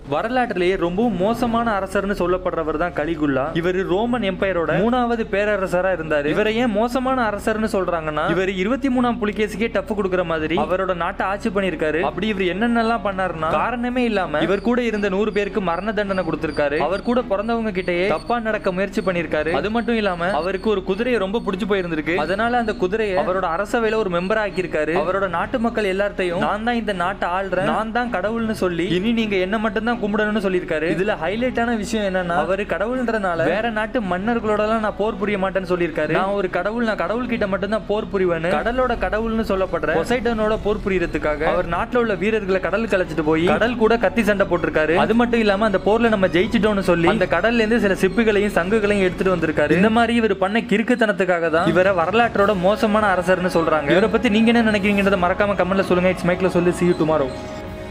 வரலாற்றிலேயே ரொம்பவும் மோசமான அரசர்னு சொல்லப்படுறவர் தான் கலிகுல்லா இவர் ரோமன் எம்பையரோட மூணாவது பேரரசரா இருந்தாரு இவரை ஏன் மோசமான அரசர்னு சொல்றாங்கன்னா இவர் இருபத்தி மூணாம் புலிகேசிக்கே டஃப் கொடுக்குற மாதிரி அவரோட நாட்டை ஆட்சி பண்ணிருக்காரு அப்படி இவர் என்னென்னலாம் பண்ணாருன்னா காரணமே இல்லாம இவர் கூட இருந்த நூறு பேருக்கு மரண தண்டனை கொடுத்திருக்காரு அவர் கூட பிறந்தவங்க கிட்டயே தப்பா நடக்க முயற்சி பண்ணிருக்காரு அது மட்டும் இல்லாம அவருக்கு ஒரு குதிரையை ரொம்ப பிடிச்சு போயிருந்திருக்கு அதனால அந்த குதிரையை அவரோட அரசவையில ஒரு மெம்பர் ஆக்கியிருக்காரு அவரோட நாட்டு மக்கள் எல்லார்ட்டையும் நான் தான் இந்த நாட்டை ஆள்றேன் நான் தான் கடவுள்னு சொல்லி இனி நீங்க என்ன மட்டும் தான் கும்பிடணும்னு சொல்லியிருக்காரு இதுல ஹைலைட்டான விஷயம் என்னன்னா அவரு கடவுள்ன்றனால வேற நாட்டு மன்னர்களோட எல்லாம் நான் போர் புரிய மாட்டேன்னு சொல்லியிருக்காரு நான் ஒரு கடவுள் நான் கடவுள் கிட்ட மட்டும் தான் போர் புரிவேன் கடலோட கடவுள்னு சொல்லப்படுற பொசைடனோட போர் புரியறதுக்காக அவர் நாட்டுல உள்ள வீரர்களை கடலுக்கு அழைச்சிட்டு போய் கடல் கூட கத்தி சண்டை போட்டிருக்காரு அது மட்டும் இல்லாம அந்த போர்ல நம்ம ஜெயிச்சிட்டோம்னு சொல்லி அந்த கடல்ல இருந்து சில சிப்புகளையும் சங்குகளையும் எடுத்துட்டு வந்திருக்காரு இந்த மாதிரி இவர் பண்ண கிறுக்குத்தனத்துக்காக தான் இவரை வரலாற்றோட மோசமான அரசர்னு சொல்றாங்க இவரை பத்தி நீங்க என்ன நினைக்கிறீங்கன்றத மறக்காம கமெண்ட்ல சொல்லுங்க இட்ஸ் மைக்ல சொல்லி see you tomorrow